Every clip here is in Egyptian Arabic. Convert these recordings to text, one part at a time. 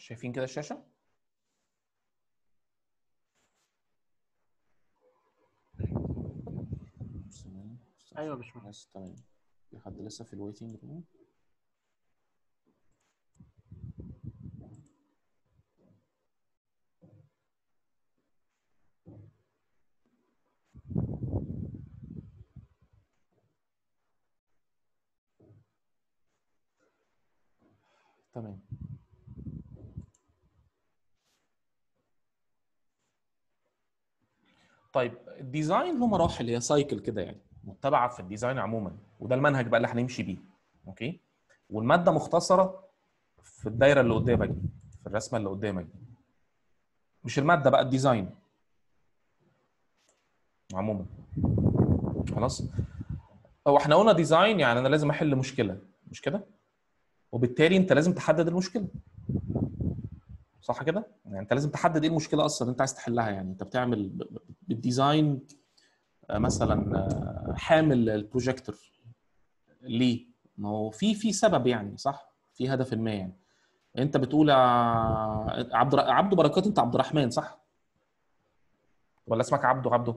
شايفين كده الشاشه ايوه يا باشمهندس تمام في حد لسه في الويتنج روم تمام طيب الديزاين له مراحل هي سايكل كده يعني متبعه في الديزاين عموما وده المنهج بقى اللي هنمشي بيه اوكي والماده مختصره في الدايره اللي قدامك دي في الرسمه اللي قدامك دي مش الماده بقى الديزاين عموما خلاص هو احنا قلنا ديزاين يعني انا لازم احل مشكله مش كده وبالتالي انت لازم تحدد المشكله صح كده يعني انت لازم تحدد ايه المشكله اصلا انت عايز تحلها يعني انت بتعمل ب- ب- بالديزاين آه، مثلا آه، حامل البروجيكتور ليه ما هو في في سبب يعني صح في هدف ما يعني انت بتقول يا عبد الر- عبد بركات انت عبد الرحمن صح ولا اسمك عبده عبده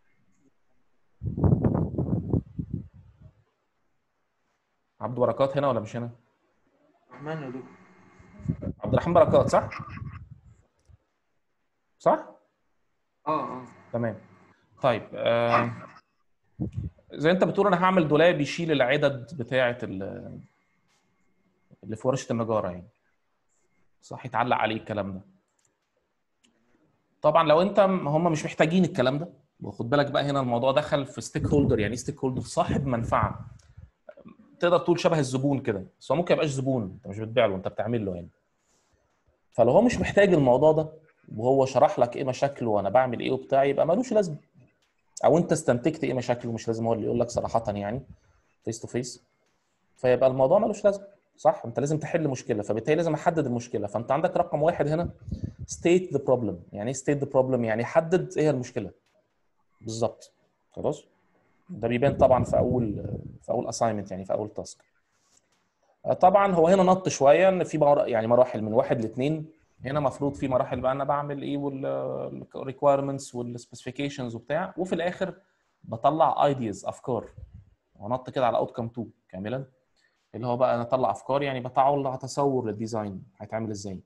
عبد بركات هنا ولا مش هنا رحمن يا دكتور عبد الرحمن بركات صح صح اه اه تمام طيب آه زي انت بتقول انا هعمل دولاب يشيل العدد بتاعه ال- اللي في ورشه النجاره يعني صح يتعلق عليه الكلام ده طبعا لو انت هم مش محتاجين الكلام ده وخد بالك بقى هنا الموضوع دخل في ستيك هولدر يعني ستيك هولدر صاحب منفعه تقدر تقول شبه الزبون كده بس هو ممكن يبقاش زبون انت مش بتبيع له انت بتعمل له يعني فلو هو مش محتاج الموضوع ده وهو شرح لك ايه مشاكله وانا بعمل ايه وبتاع يبقى ملوش لازمه او انت استنتجت ايه مشاكله مش لازم هو اللي يقول لك صراحه يعني فيس تو فيس فيبقى الموضوع ملوش لازمه صح انت لازم تحل مشكله فبالتالي لازم احدد المشكله فانت عندك رقم واحد هنا state the problem يعني ايه state the problem يعني حدد ايه هي المشكله بالظبط خلاص ده بيبان طبعا في اول في اول assignment يعني في اول تاسك طبعا هو هنا نط شويه ان في مر- يعني مراحل من واحد لاثنين هنا المفروض في مراحل بقى انا بعمل ايه والريكويرمنتس والسبيسيفيكيشنز وبتاع وفي الاخر بطلع ايديز افكار ونط كده على اوتكم 2 كاملا اللي هو بقى انا اطلع افكار يعني بطلع تصور للديزاين هيتعمل ازاي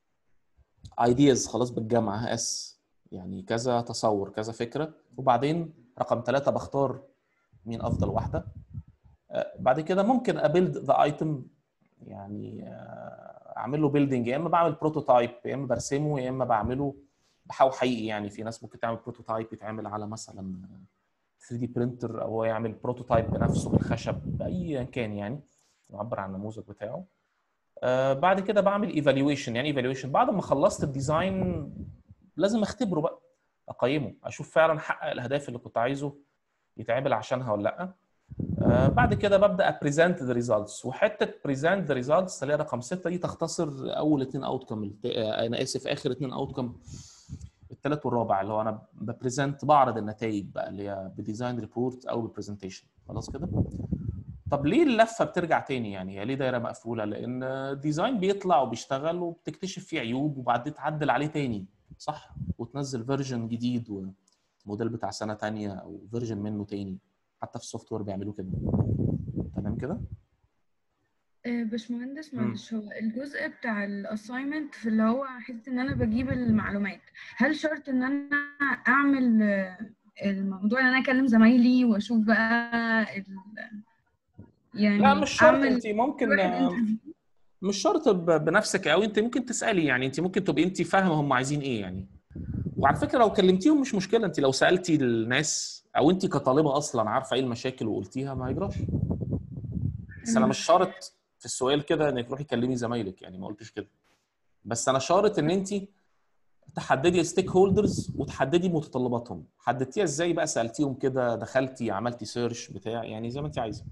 ايديز خلاص بالجمع اس يعني كذا تصور كذا فكره وبعدين رقم ثلاثة بختار مين افضل واحده آه، بعد كده ممكن ابيلد ذا ايتم يعني آه، اعمل له بيلدينج يا اما بعمل بروتوتايب يا اما برسمه يا اما بعمله بحاول حقيقي يعني في ناس ممكن تعمل بروتوتايب يتعمل على مثلا 3 دي برينتر او هو يعمل بروتوتايب بنفسه بالخشب باي كان يعني يعبر عن النموذج بتاعه آه، بعد كده بعمل ايفالويشن يعني ايفالويشن بعد ما خلصت الديزاين لازم اختبره بقى اقيمه اشوف فعلا حقق الاهداف اللي كنت عايزه يتعمل عشانها ولا لا آه، بعد كده ببدا ابريزنت ذا ريزلتس وحته بريزنت ذا ريزلتس اللي هي رقم 6 دي تختصر اول اثنين اوت كم انا اسف اخر اثنين اوت كم الثالث والرابع اللي هو انا ببريزنت بعرض النتائج بقى اللي هي بديزاين ريبورت او ببرزنتيشن خلاص كده طب ليه اللفه بترجع تاني يعني هي ليه دايره مقفوله لان الديزاين بيطلع وبيشتغل وبتكتشف فيه عيوب وبعدين تعدل عليه تاني صح وتنزل فيرجن جديد وموديل بتاع سنه تانية او فيرجن منه تاني حتى في السوفت وير بيعملوا كده تمام كده آه، باشمهندس مم. معلش هو الجزء بتاع الاساينمنت في اللي هو حته ان انا بجيب المعلومات هل شرط ان انا اعمل آه، الموضوع ان انا اكلم زمايلي واشوف بقى ال... يعني لا مش شرط اعمل انت ممكن واحد interview. مش شرط ب- بنفسك قوي انت ممكن تسالي يعني انت ممكن تبقي انت فاهمه هم عايزين ايه يعني وعلى فكره لو كلمتيهم مش مشكله انت لو سالتي الناس او انت كطالبه اصلا عارفه ايه المشاكل وقلتيها ما هيجراش بس انا مش شرط في السؤال كده انك تروحي تكلمي زمايلك يعني ما قلتش كده بس انا شارط ان انت تحددي ستيك هولدرز وتحددي متطلباتهم حددتيها ازاي بقى سالتيهم كده دخلتي عملتي سيرش بتاع يعني زي ما انت عايزه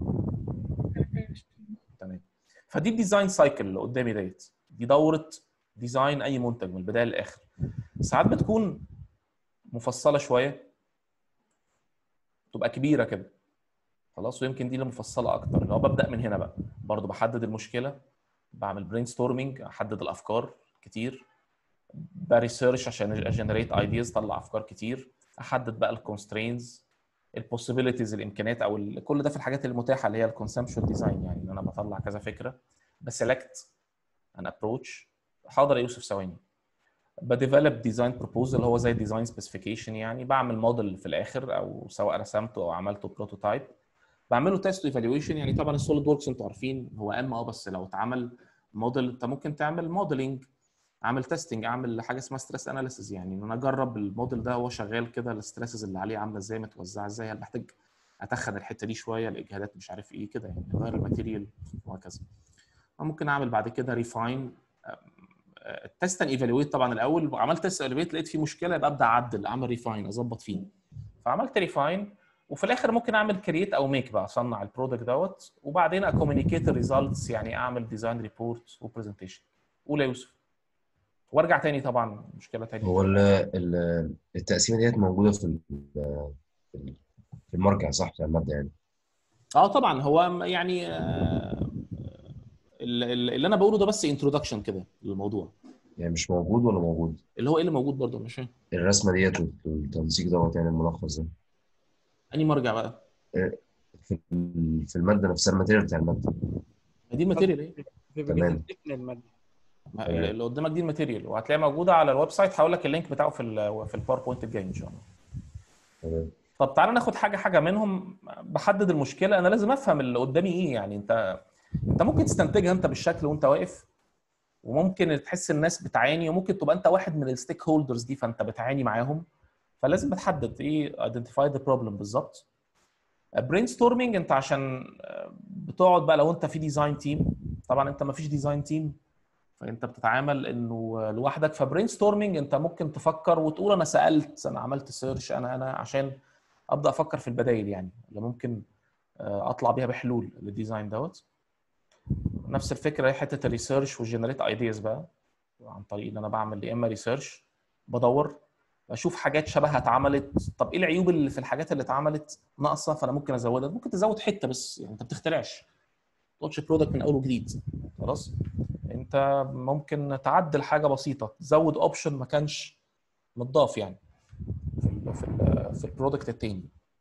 تمام فدي الديزاين سايكل اللي قدامي ديت دي دوره ديزاين اي منتج من البدايه للاخر ساعات بتكون مفصله شويه تبقى كبيره كده خلاص ويمكن دي اللي مفصله اكتر اللي هو ببدا من هنا بقى برضو بحدد المشكله بعمل برين ستورمنج احدد الافكار كتير بريسيرش عشان اجنريت ايدياز طلع افكار كتير احدد بقى الكونسترينز البوسيبيليتيز الامكانيات او ال- كل ده في الحاجات المتاحه اللي هي الكونسبشوال ديزاين يعني ان انا بطلع كذا فكره بسلكت ان ابروتش حاضر يا يوسف ثواني بديفلوب ديزاين بروبوزل هو زي ديزاين سبيسيفيكيشن يعني بعمل موديل في الاخر او سواء رسمته او عملته بروتوتايب بعمله تيست ايفالويشن يعني طبعا السوليد وركس انتوا عارفين هو ام اه بس لو اتعمل موديل انت ممكن تعمل موديلنج اعمل تيستنج اعمل حاجه اسمها ستريس اناليسيز يعني ان انا اجرب الموديل ده هو شغال كده الستريسز اللي عليه عامله ازاي متوزعه ازاي هل محتاج اتخن الحته دي شويه الاجهادات مش عارف ايه كده يعني اغير الماتيريال وهكذا ممكن اعمل بعد كده ريفاين التست اند ايفالويت طبعا الاول عملت تيست ايفالويت لقيت فيه مشكله يبقى ابدا اعدل اعمل ريفاين اظبط فيه فعملت ريفاين وفي الاخر ممكن اعمل كرييت او ميك بقى اصنع البرودكت دوت وبعدين اكومينيكيت الريزلتس يعني اعمل ديزاين ريبورت وبرزنتيشن قول يا يوسف وارجع تاني طبعا مشكله تانية هو ال- ال- التقسيمه ديت موجوده في ال- في ال- في المرجع صح بتاع الماده يعني اه طبعا هو يعني آه، ال- ال- اللي انا بقوله ده بس انترودكشن كده للموضوع يعني مش موجود ولا موجود اللي هو ايه اللي موجود برضه مش فاهم الرسمه ديت والتنسيق دوت يعني الملخص ده اني مرجع بقى في ال- في الماده نفسها الماتيريال بتاع الماده ما دي الماتيريال ايه في تمام. بريزنتيشن الماده ما- اللي قدامك دي الماتيريال وهتلاقيها موجوده على الويب سايت هقول لك اللينك بتاعه في ال في الباوربوينت الجاي ان شاء الله تمام طب تعالى ناخد حاجه حاجه منهم بحدد المشكله انا لازم افهم اللي قدامي ايه يعني انت انت ممكن تستنتجها انت بالشكل وانت واقف وممكن تحس الناس بتعاني وممكن تبقى انت واحد من الستيك هولدرز دي فانت بتعاني معاهم فلازم تحدد ايه identify the problem بالظبط برين ستورمنج انت عشان بتقعد بقى لو انت في ديزاين تيم طبعا انت ما فيش ديزاين تيم فانت بتتعامل انه لوحدك فبرين ستورمنج انت ممكن تفكر وتقول انا سالت انا عملت سيرش انا انا عشان ابدا افكر في البدائل يعني اللي ممكن آه، اطلع بيها بحلول للديزاين دوت نفس الفكره هي حته الريسيرش والجنريت ايدياز بقى عن طريق ان انا بعمل يا اما ريسيرش بدور اشوف حاجات شبهها اتعملت طب ايه العيوب اللي في الحاجات اللي اتعملت ناقصه فانا ممكن ازودها ممكن تزود حته بس يعني انت ما بتخترعش ما تقولش برودكت من اول وجديد خلاص انت ممكن تعدل حاجه بسيطه تزود اوبشن ما كانش متضاف يعني في ال في ال في البرودكت التاني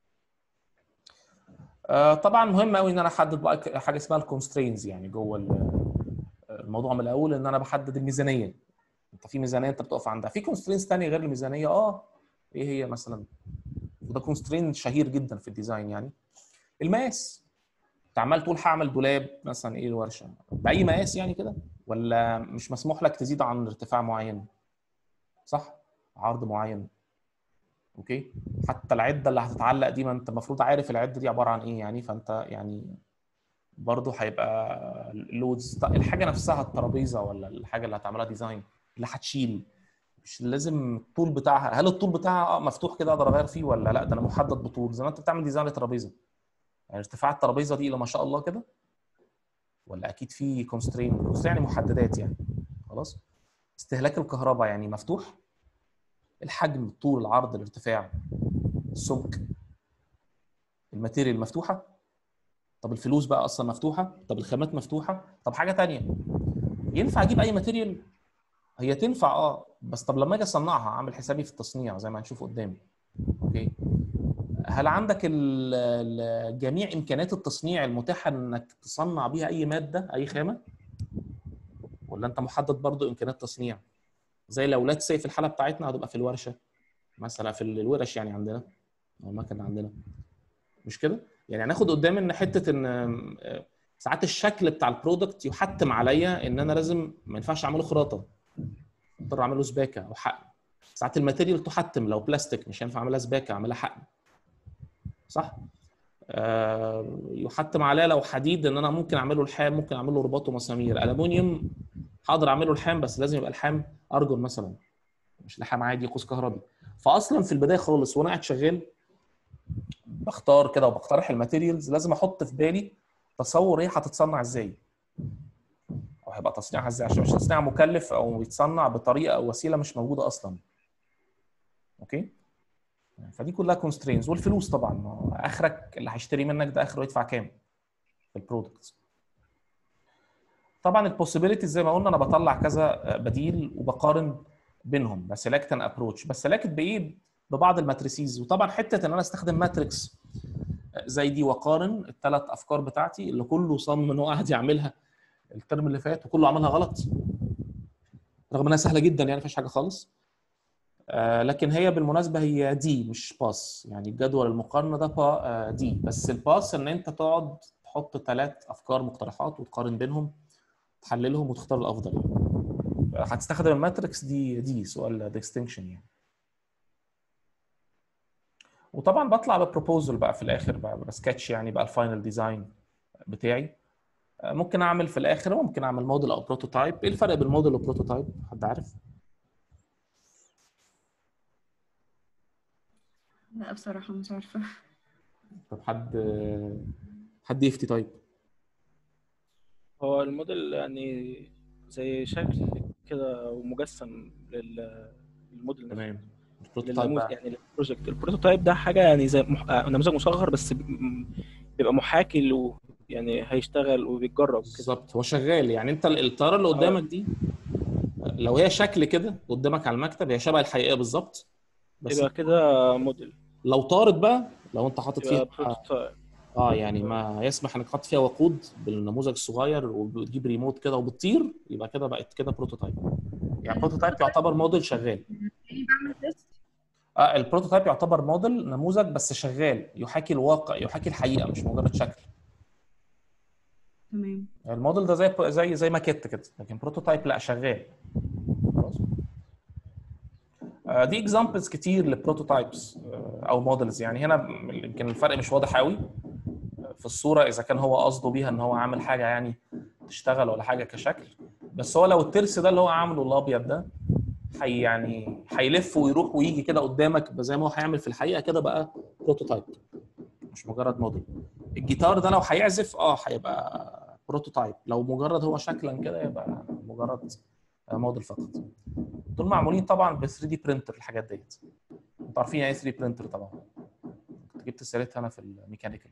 آه، طبعا مهم قوي ان انا احدد بقى ك- حاجه اسمها الكونسترينز يعني جوه ال- الموضوع من الاول ان انا بحدد الميزانيه انت في ميزانيه انت بتقف عندها في كونسترينز ثانيه غير الميزانيه اه ايه هي مثلا وده كونسترين شهير جدا في الديزاين يعني المقاس انت عمال تقول هعمل دولاب مثلا ايه الورشه باي مقاس يعني كده ولا مش مسموح لك تزيد عن ارتفاع معين صح عرض معين اوكي حتى العده اللي هتتعلق دي ما انت المفروض عارف العده دي عباره عن ايه يعني فانت يعني برضه هيبقى اللودز الحاجه نفسها الترابيزه ولا الحاجه اللي هتعملها ديزاين اللي هتشيل مش لازم الطول بتاعها هل الطول بتاعها مفتوح كده اقدر اغير فيه ولا لا ده انا محدد بطول زي ما انت بتعمل ديزاين لترابيزه يعني ارتفاع الترابيزه دي الى ما شاء الله كده ولا اكيد في كونسترين كونسترين يعني محددات يعني خلاص استهلاك الكهرباء يعني مفتوح الحجم الطول العرض الارتفاع السمك الماتيريال مفتوحه طب الفلوس بقى اصلا مفتوحه طب الخامات مفتوحه طب حاجه تانية ينفع اجيب اي ماتيريال هي تنفع اه بس طب لما اجي اصنعها اعمل حسابي في التصنيع زي ما هنشوف قدام اوكي هل عندك ال- ال- جميع امكانيات التصنيع المتاحه انك تصنع بيها اي ماده اي خامه ولا انت محدد برضو امكانيات تصنيع زي الاولاد سي في الحاله بتاعتنا هتبقى في الورشه مثلا في الورش يعني عندنا او المكن عندنا مش كده يعني هناخد قدام ان حته ان آه، ساعات الشكل بتاع البرودكت يحتم عليا ان انا لازم ما ينفعش اعمله خراطه اضطر اعمله سباكه او حقن ساعات الماتيريال تحتم لو بلاستيك مش هينفع اعملها سباكه اعملها حقن صح آه، يحتم عليا لو حديد ان انا ممكن اعمله لحام ممكن اعمله رباط ومسامير الومنيوم هقدر اعمله لحام بس لازم يبقى الحام ارجل مثلا مش لحام عادي قوس كهربي فاصلا في البدايه خالص وانا قاعد شغال بختار كده وبقترح الماتيريالز لازم احط في بالي تصور ايه هتتصنع ازاي او هيبقى تصنيعها ازاي عشان مش تصنيع مكلف او يتصنع بطريقه او وسيله مش موجوده اصلا اوكي فدي كلها كونسترينز والفلوس طبعا ما هو اخرك اللي هيشتري منك ده اخره يدفع كام في البرودكت طبعا البوسيبيليتيز زي ما قلنا انا بطلع كذا بديل وبقارن بينهم بسلكت ان ابروتش بس سلكت بايه ببعض الماتريسيز وطبعا حته ان انا استخدم ماتريكس زي دي واقارن الثلاث افكار بتاعتي اللي كله صمم ان هو قاعد يعملها الترم اللي فات وكله عملها غلط رغم انها سهله جدا يعني مفيش حاجه خالص آه لكن هي بالمناسبه هي دي مش باس يعني الجدول المقارنه ده با آه دي بس الباس ان انت تقعد تحط ثلاث افكار مقترحات وتقارن بينهم تحللهم وتختار الافضل يعني هتستخدم الماتريكس دي دي سؤال ديستنكشن يعني وطبعا بطلع ببروبوزل بقى في الاخر بقى بسكتش يعني بقى الفاينل ديزاين بتاعي ممكن اعمل في الاخر ممكن اعمل موديل او بروتوتايب ايه الفرق بين موديل وبروتوتايب حد عارف لا بصراحة مش عارفة طب حد حد يفتي طيب هو الموديل يعني زي شكل كده ومجسم لل- للموديل نفسه تمام البروتوتايب للنموذج بقى يعني البروجكت البروتوتايب ده حاجه يعني زي مح... آه، نموذج مصغر بس ب- م- بيبقى محاكي له يعني هيشتغل وبيتجرب كده بالظبط هو شغال يعني انت الطياره اللي قدامك دي لو هي شكل كده قدامك على المكتب هي شبه الحقيقه بالظبط بس يبقى كده موديل لو طارت بقى لو انت حاطط يبقى فيها بروتوتايب اه يعني ما يسمح انك تحط فيها وقود بالنموذج الصغير وبتجيب ريموت كده وبتطير يبقى كده بقت كده بروتوتايب يعني بروتوتايب يعتبر موديل شغال يعني بعمل تيست اه البروتوتايب يعتبر موديل نموذج بس شغال يحاكي الواقع يحاكي الحقيقه مش مجرد شكل تمام الموديل ده زي زي زي ماكيت كده لكن بروتوتايب لا شغال خلاص آه، دي اكزامبلز كتير للبروتوتايبس او موديلز يعني هنا يمكن الفرق مش واضح قوي في الصوره اذا كان هو قصده بيها ان هو عامل حاجه يعني تشتغل ولا حاجه كشكل بس هو لو الترس ده اللي هو عامله الابيض ده حي يعني هيلف ويروح ويجي كده قدامك يبقى زي ما هو هيعمل في الحقيقه كده بقى بروتوتايب مش مجرد موديل الجيتار ده لو هيعزف اه هيبقى بروتوتايب لو مجرد هو شكلا كده يبقى مجرد موديل فقط دول معمولين طبعا ب 3 دي برينتر الحاجات ديت انتوا عارفين يعني 3 دي برينتر طبعا كنت جبت سيرتها انا في الميكانيكال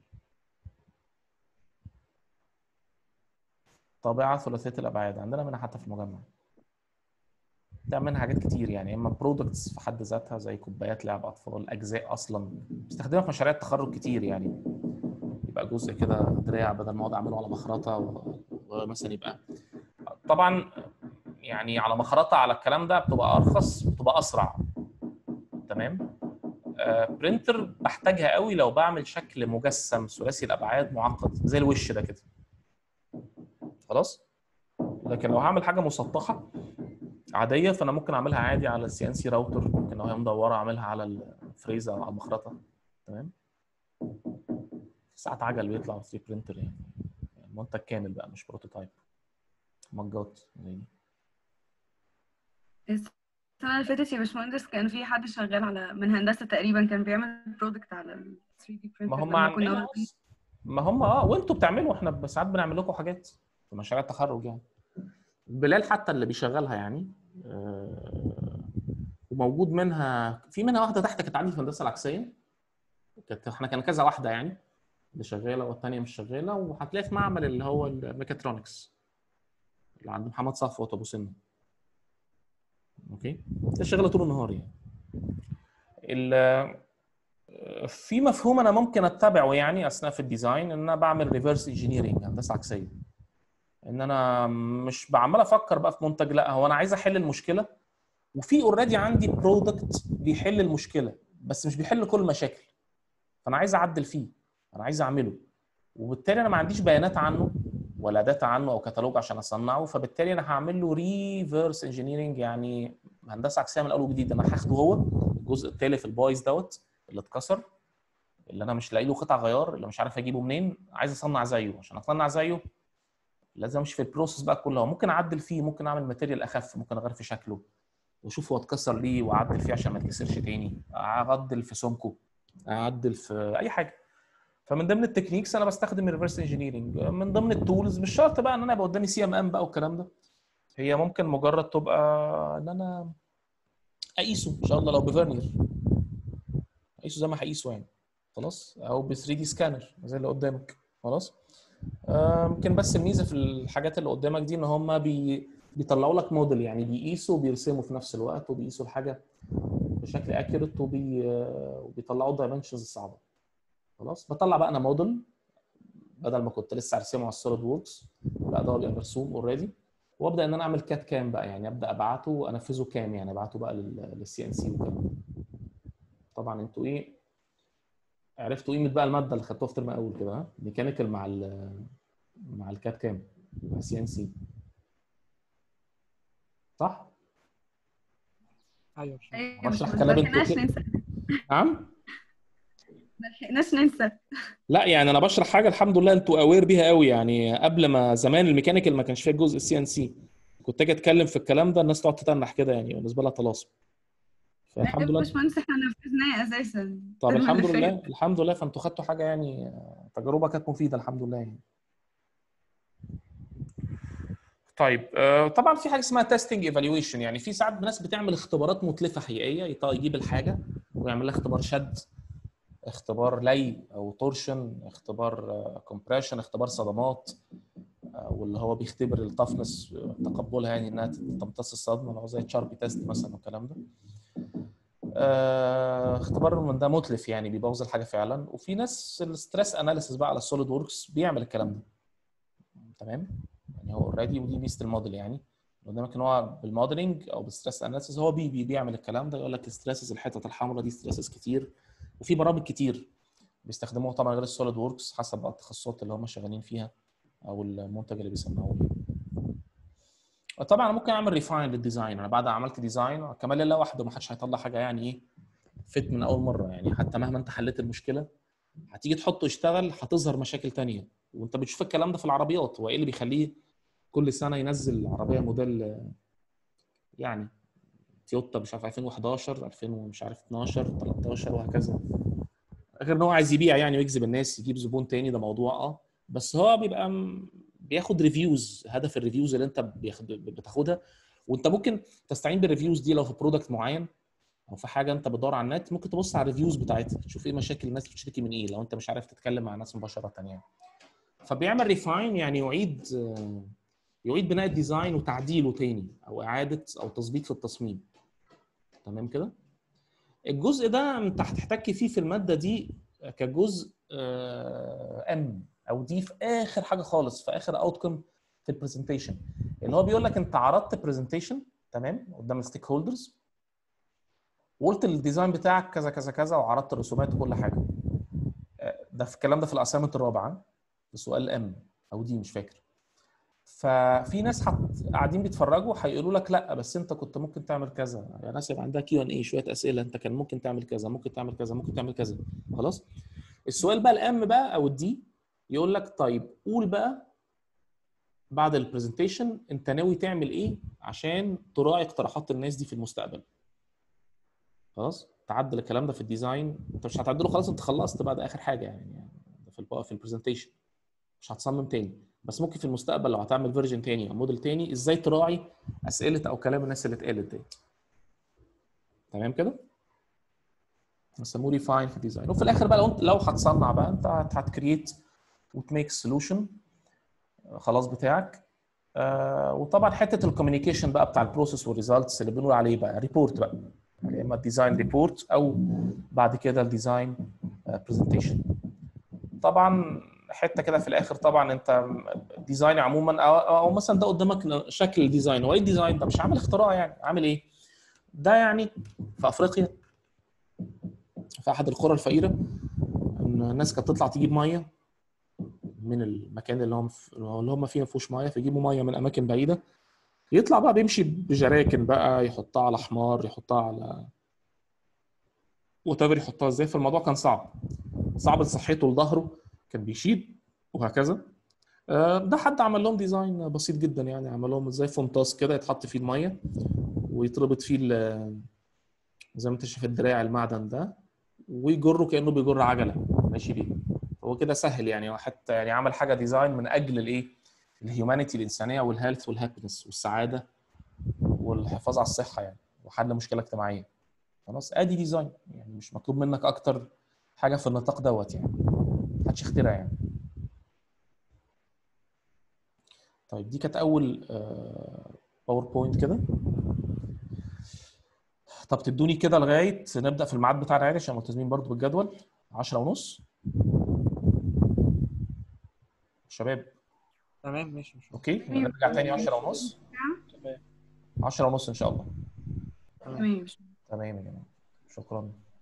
طابعه ثلاثيه الابعاد عندنا منها حتى في المجمع ده منها حاجات كتير يعني اما برودكتس في حد ذاتها زي كوبايات لعب اطفال اجزاء اصلا بستخدمها في مشاريع التخرج كتير يعني يبقى جزء كده دراع بدل ما اقعد اعمله على مخرطه و- ومثلا يبقى طبعا يعني على مخرطه على الكلام ده بتبقى ارخص بتبقى اسرع تمام آه برينتر بحتاجها قوي لو بعمل شكل مجسم ثلاثي الابعاد معقد زي الوش ده كده خلاص لكن لو هعمل حاجه مسطحه عاديه فانا ممكن اعملها عادي على السي ان سي راوتر ممكن لو هي مدوره اعملها على الفريزر او على المخرطه تمام ساعات عجل بيطلع 3 برينتر يعني يعني منتج كامل بقى مش بروتوتايب مجات زي دي السنة اللي فاتت يا باشمهندس كان في حد شغال على من هندسة تقريبا كان بيعمل برودكت على ال 3 دي ما printer هم لما كنا عندنا ما هم اه وانتوا بتعملوا احنا ساعات بنعمل لكم حاجات في مشاريع التخرج يعني بلال حتى اللي بيشغلها يعني آه، وموجود منها في منها واحده تحت كانت عندي في الهندسه العكسيه كانت احنا كان كذا واحده يعني اللي شغاله والثانيه مش شغاله وهتلاقي في معمل اللي هو الميكاترونكس اللي عند محمد صفوت ابو سنه اوكي ده شغاله طول النهار يعني ال- في مفهوم انا ممكن اتبعه يعني اثناء في الديزاين ان انا بعمل ريفرس انجينيرنج هندسه عكسيه ان انا مش بعمل افكر بقى في منتج لا هو انا عايز احل المشكله وفي اوريدي عندي برودكت بيحل المشكله بس مش بيحل كل المشاكل فانا عايز اعدل فيه انا عايز اعمله وبالتالي انا ما عنديش بيانات عنه ولا داتا عنه او كتالوج عشان اصنعه فبالتالي انا هعمل له ريفرس انجينيرنج يعني هندسه عكسيه من الاول وجديد انا هاخده هو الجزء التالف البايظ دوت اللي اتكسر اللي انا مش لاقي له قطع غيار اللي مش عارف اجيبه منين عايز اصنع زيه عشان اصنع زيه لازم امشي في البروسيس بقى كلها ممكن اعدل فيه ممكن اعمل ماتيريال اخف ممكن اغير في شكله واشوف هو اتكسر ليه واعدل فيه عشان ما يتكسرش تاني اعدل في سمكه اعدل في اي حاجه فمن ضمن التكنيكس انا بستخدم الريفرس انجينيرنج من ضمن التولز مش شرط بقى ان انا يبقى قدامي سي ام ام بقى والكلام ده هي ممكن مجرد تبقى ان انا اقيسه ان شاء الله لو بفيرنير اقيسه زي ما هقيسه يعني خلاص او ب 3 دي سكانر زي اللي قدامك خلاص آه، يمكن بس الميزه في الحاجات اللي قدامك دي ان هم بي بيطلعوا لك موديل يعني بيقيسوا وبيرسموا في نفس الوقت وبيقيسوا الحاجه بشكل اكيوريت وبي آه، وبيطلعوا الدايمنشنز الصعبه خلاص بطلع بقى انا موديل بدل ما كنت لسه ارسمه على السوليد ووركس لا ده هو بيبقى مرسوم اوريدي وابدا ان انا اعمل كات كام بقى يعني ابدا ابعته وانفذه كام يعني ابعته بقى للسي ان سي وكده طبعا انتوا ايه عرفتوا قيمه بقى الماده اللي خدتوها في ترم اول كده ها ميكانيكال مع ال مع الكات كام مع سي ان سي صح ايوه ايوه بشرح ما كلام لحقناش انتوا ننسى نعم ما لحقناش ننسى لا يعني انا بشرح حاجه الحمد لله انتوا اوير بيها قوي يعني قبل ما زمان الميكانيكال ما كانش فيها جزء السي ان سي كنت اجي اتكلم في الكلام ده الناس تقعد تتنح كده يعني بالنسبه لها طلاسم فالحمد يا لله باشمهندس احنا نفذناه اساسا طب الترم الحمد اللي لله فات. الحمد لله فانتوا خدتوا حاجه يعني آه، تجربه كانت مفيده الحمد لله يعني طيب آه، طبعا في حاجه اسمها تيستنج ايفالويشن يعني في ساعات ناس بتعمل اختبارات متلفه حقيقيه يط- يجيب الحاجه ويعمل لها اختبار شد اختبار لي او تورشن اختبار كومبريشن اختبار صدمات آه، واللي هو بيختبر التفنس تقبلها يعني انها تمتص الصدمه اللي هو زي تشاربي تيست مثلا والكلام ده آه، اختبار من ده متلف يعني بيبوظ الحاجه فعلا وفي ناس الستريس اناليسيس بقى على السوليد ووركس بيعمل الكلام ده تمام يعني هو اوريدي ودي ميزه الموديل يعني قدامك ان هو بالموديلنج او بالستريس اناليسيس هو بي بي بيعمل الكلام ده يقول لك ستريسز الحتت الحمراء دي ستريسز كتير وفي برامج كتير بيستخدموها طبعا غير السوليد ووركس حسب بقى التخصصات اللي هم شغالين فيها او المنتج اللي بيصنعوه طبعا ممكن اعمل ريفاين للديزاين انا بعد ما عملت ديزاين كمان لله وحده ما حدش هيطلع حاجه يعني ايه فت من اول مره يعني حتى مهما انت حليت المشكله هتيجي تحطه يشتغل هتظهر مشاكل تانية وانت بتشوف الكلام ده في العربيات هو ايه اللي بيخليه كل سنه ينزل عربيه موديل آه، يعني تويوتا مش عارف 2011 2000 ومش عارف 12 13 وهكذا غير ان هو عايز يبيع يعني ويجذب الناس يجيب زبون تاني ده موضوع اه بس هو بيبقى م- بياخد ريفيوز هدف الريفيوز اللي انت بياخد بتاخدها وانت ممكن تستعين بالريفيوز دي لو في برودكت معين او في حاجه انت بتدور على النت ممكن تبص على الريفيوز بتاعتها تشوف ايه مشاكل الناس بتشتكي من ايه لو انت مش عارف تتكلم مع الناس مباشره يعني فبيعمل ريفاين يعني يعيد آه، يعيد بناء الديزاين وتعديله تاني او اعاده او تظبيط في التصميم تمام كده الجزء ده انت هتحتك فيه في الماده دي كجزء ام او دي في اخر حاجه خالص في اخر اوتكم في البرزنتيشن اللي هو بيقول لك انت عرضت برزنتيشن تمام قدام الستيك هولدرز وقلت الديزاين بتاعك كذا كذا كذا وعرضت الرسومات وكل حاجه آه، ده في الكلام ده في الاسايمنت الرابعه في سؤال ام او دي مش فاكر ففي ناس حت... قاعدين بيتفرجوا هيقولوا لك لا بس انت كنت ممكن تعمل كذا يا ناس يبقى عندها كيو ان اي شويه اسئله انت كان ممكن تعمل كذا ممكن تعمل كذا ممكن تعمل كذا خلاص السؤال بقى الام بقى او الدي يقول لك طيب قول بقى بعد البرزنتيشن انت ناوي تعمل ايه عشان تراعي اقتراحات الناس دي في المستقبل خلاص تعدل الكلام ده في الديزاين انت مش هتعدله خلاص انت خلصت بقى ده اخر حاجه يعني يعني ده في البقى في البرزنتيشن مش هتصمم تاني بس ممكن في المستقبل لو هتعمل فيرجن تاني او موديل تاني ازاي تراعي اسئله او كلام الناس اللي اتقالت دي تمام كده بيسموه ريفاين في الديزاين وفي الاخر بقى لو انت لو هتصنع بقى انت هتكريت وتميك سولوشن خلاص بتاعك آه وطبعا حته الكوميونيكيشن بقى بتاع البروسيس والريزلتس اللي بنقول عليه بقى ريبورت بقى يا اما الديزاين ريبورت او بعد كده الديزاين برزنتيشن طبعا حته كده في الاخر طبعا انت ديزاين عموما او, أو مثلا ده قدامك شكل الديزاين هو ايه الديزاين ده مش عامل اختراع يعني عامل ايه ده يعني في افريقيا في احد القرى الفقيره ان الناس كانت تطلع تجيب ميه من المكان اللي هم اللي هم فيه ما فيهوش ميه فيجيبوا ميه من اماكن بعيده يطلع بقى بيمشي بجراكن بقى يحطها على حمار يحطها على وات يحطها ازاي فالموضوع كان صعب صعب لصحته لظهره كان بيشيد وهكذا آه، ده حد عمل لهم ديزاين بسيط جدا يعني عمل لهم زي فونتاس كده يتحط فيه الميه ويتربط فيه ال- زي ما انت شايف الدراع المعدن ده ويجره كانه بيجر عجله ماشي بيه هو كده سهل يعني هو حتى يعني عمل حاجه ديزاين من اجل الايه الهيومانيتي الانسانيه والهيلث والهابينس والسعاده والحفاظ على الصحه يعني وحل مشكله اجتماعيه خلاص ادي ديزاين يعني مش مطلوب منك اكتر حاجه في النطاق دوت يعني محدش يخترع يعني طيب دي كانت اول باوربوينت كده طب تدوني كده لغايه نبدا في الميعاد بتاعنا عادي عشان ملتزمين برضو بالجدول 10 ونص شباب تمام ماشي مش اوكي نرجع تاني 10 ونص تمام 10 ونص ان شاء الله تمام تمام يا جماعه شكرا